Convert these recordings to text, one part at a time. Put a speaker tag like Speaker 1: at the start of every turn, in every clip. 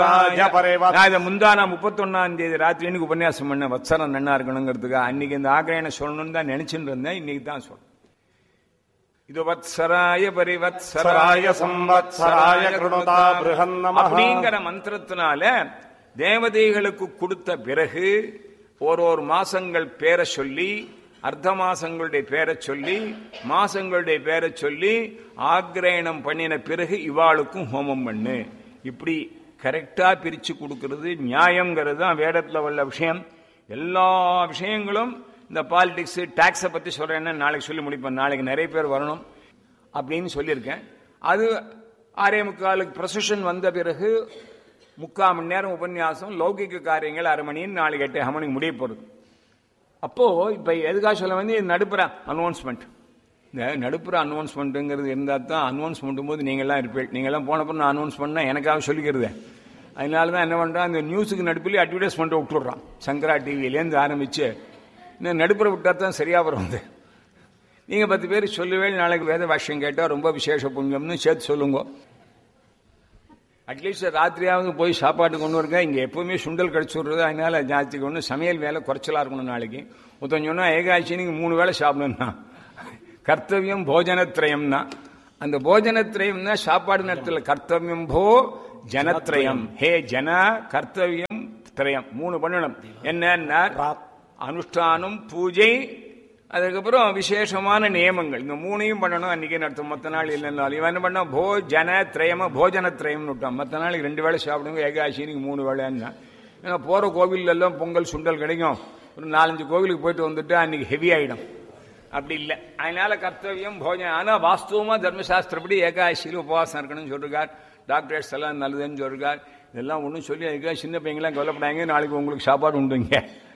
Speaker 1: ராஜ பரிவத்
Speaker 2: நான் இதை முந்தானா முப்பத்தொன்னாம் தேதி ராத்திரி அன்னைக்கு உபன்யாசம் பண்ண வத்சரம் நன்னா இருக்கணுங்கிறதுக்கு அன்னைக்கு இந்த ஆக்ரயணம் சொல்லணும்னு தான் நினைச்சுட்டு இருந்தேன் இன்னைக்கு தான் சொல்றேன் இது வத்சராய பரிவத்சராய
Speaker 1: சராய சம்வத்சராய கிருணுதா பிருஹன்னமஹ
Speaker 2: அப்படிங்கிற மந்திரத்தினால தேவதைகளுக்கு கொடுத்த பிறகு ஒரு ஒரு மாசங்கள் பேரை சொல்லி அர்த்த மாசங்களுடைய பேரை சொல்லி மாசங்களுடைய பேரை சொல்லி ஆக்ரயணம் பண்ணின பிறகு இவாளுக்கும் ஹோமம் பண்ணு இப்படி கரெக்டா பிரிச்சு கொடுக்கிறது நியாயங்கிறது தான் வேதத்துல உள்ள விஷயம் எல்லா விஷயங்களும் இந்த பாலிடிக்ஸ் டாக்ஸை பத்தி சொல்றேன்னு நாளைக்கு சொல்லி முடிப்பேன் நாளைக்கு நிறைய பேர் வரணும் அப்படின்னு சொல்லியிருக்கேன் அது ஆறே முக்காலுக்கு ப்ரொசஷன் வந்த பிறகு முக்கால் மணி நேரம் உபன்யாசம் லௌகிக காரியங்கள் அரை மணின்னு நாளைக்கு எட்டு அரை மணிக்கு முடிய போகிறது அப்போ இப்போ எதுக்காக சொல்ல வந்து இது நடுப்புற அனௌன்ஸ்மெண்ட் இந்த நடுப்புற அனௌன்ஸ்மெண்ட்டுங்கிறது இருந்தால் தான் அனௌன்ஸ் பண்ணும்போது நீங்கள்லாம் இருப்பீங்க நீங்கள்லாம் போனப்போ நான் அனௌன்ஸ் பண்ணால் எனக்காக சொல்லிக்கிறது அதனால தான் என்ன பண்ணுறான் அந்த நியூஸுக்கு நடுப்புலேயே அட்வர்டைஸ்மெண்ட்டை விட்டுடுறான் சங்கரா டிவிலேருந்து ஆரம்பித்து இந்த நடுப்புற விட்டால் தான் சரியாக வரும் அது நீங்கள் பத்து பேர் சொல்லவே நாளைக்கு வேத பாஷ்யம் கேட்டால் ரொம்ப விசேஷ புண்ணியம்னு சேர்த்து சொல்லுங்க அட்லீஸ்ட் ராத்திரியாவது போய் சாப்பாடு கொண்டு வருங்க இங்கே எப்பவுமே சுண்டல் கடிச்சு விடுறது அதனால ஜாஸ்தி கொண்டு சமையல் வேலை குறைச்சலா இருக்கணும் நாளைக்கு ஒருத்தன் சொன்னா ஏகாட்சி நீங்க மூணு வேளை சாப்பிடணும்னா கர்த்தவியம் போஜனத்ரயம்னா அந்த போஜனத்ரயம்னா சாப்பாடு நேரத்தில் கர்த்தவியம் போ ஜனத்ரயம் ஹே ஜன கர்த்தவியம் திரயம் மூணு பண்ணணும் என்னன்னா அனுஷ்டானம் பூஜை அதுக்கப்புறம் விசேஷமான நியமங்கள் இந்த மூணையும் பண்ணணும் அன்னைக்கு நடத்தும் மற்ற நாள் இல்லைன்னாலும் இவன் என்ன பண்ணா போ ஜன திரயம போஜன திரயம்னு விட்டான் மற்ற நாளைக்கு ரெண்டு வேளை சாப்பிடுங்க ஏகாசினிக்கு மூணு வேளைன்னா ஏன்னா போற கோவில் எல்லாம் பொங்கல் சுண்டல் கிடைக்கும் ஒரு நாலஞ்சு கோவிலுக்கு போயிட்டு வந்துட்டு அன்னைக்கு ஹெவி ஆயிடும் அப்படி இல்லை அதனால கர்த்தவியம் போஜனம் ஆனா வாஸ்தவமா தர்மசாஸ்திரப்படி ஏகாசியில் உபவாசம் இருக்கணும்னு சொல்லிருக்கார் டாக்டர்ஸ் எல்லாம் நல்லதுன்னு சொல்லிருக்கார் இதெல்லாம் ஒன்றும் சொல்லி அதுக்காக சின்ன பையங்களாம் கொல்லப்படாங்க நாளைக்கு உங்களுக்கு சாப்பாடு உண்டுங்க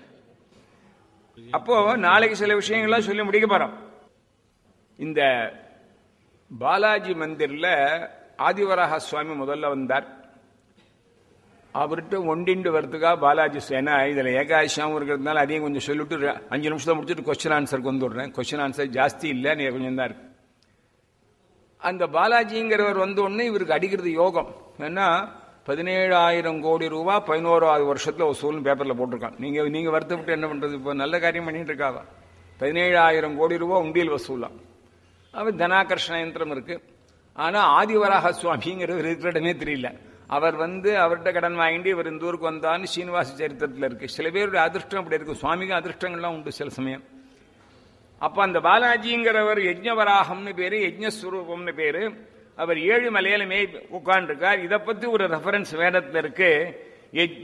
Speaker 2: அப்போ நாளைக்கு சில விஷயங்கள்லாம் சொல்லி முடிக்க போறோம் இந்த பாலாஜி மந்திர்ல ஆதிவராக சுவாமி முதல்ல வந்தார் அவர்கிட்ட ஒண்டிண்டு வரதுக்காக பாலாஜி சேனா இதுல ஏகாதசியாவும் இருக்கிறதுனால அதையும் கொஞ்சம் சொல்லிட்டு ஒரு அஞ்சு நிமிஷத்தை முடிச்சுட்டு கொஸ்டின் ஆன்சருக்கு வந்துடுறேன் கொஸ்டின் ஆன்சர் ஜாஸ்தி இல்லை நீ கொஞ்சம் தான் இருக்கு அந்த பாலாஜிங்கிறவர் வந்த உடனே இவருக்கு அடிக்கிறது யோகம் ஏன்னா பதினேழாயிரம் கோடி ரூபா பதினோராவது வருஷத்துல வசூல்னு பேப்பர்ல போட்டிருக்கான் நீங்க நீங்க வருத்தப்பட்டு என்ன பண்றது இப்போ நல்ல காரியம் பண்ணிட்டு இருக்காவா பதினேழாயிரம் கோடி ரூபா உண்டியல் வசூலாம் அவர் தனாகர்ஷண யந்திரம் இருக்கு ஆனா ஆதிவராக சுவாமிங்கிறது இருக்கிற இடமே தெரியல அவர் வந்து அவர்கிட்ட கடன் வாங்கிட்டு இவர் இந்த ஊருக்கு வந்தான்னு சீனிவாச சரித்திரத்தில் இருக்கு சில பேருடைய அதிர்ஷ்டம் அப்படி இருக்கு சுவாமிக்கு அதிர்ஷ்டங்கள்லாம் உண்டு சில சமயம் அப்ப அந்த பாலாஜிங்கிறவர் யஜ்ஞவராகம்னு பேரு யஜ்ஞஸ்வரூபம்னு பேரு அவர் ஏழு மலையில மே உட்கார்ந்துருக்கார் இதை பத்தி ஒரு ரெஃபரன்ஸ் வேதத்துல இருக்கு யஜ்ஞ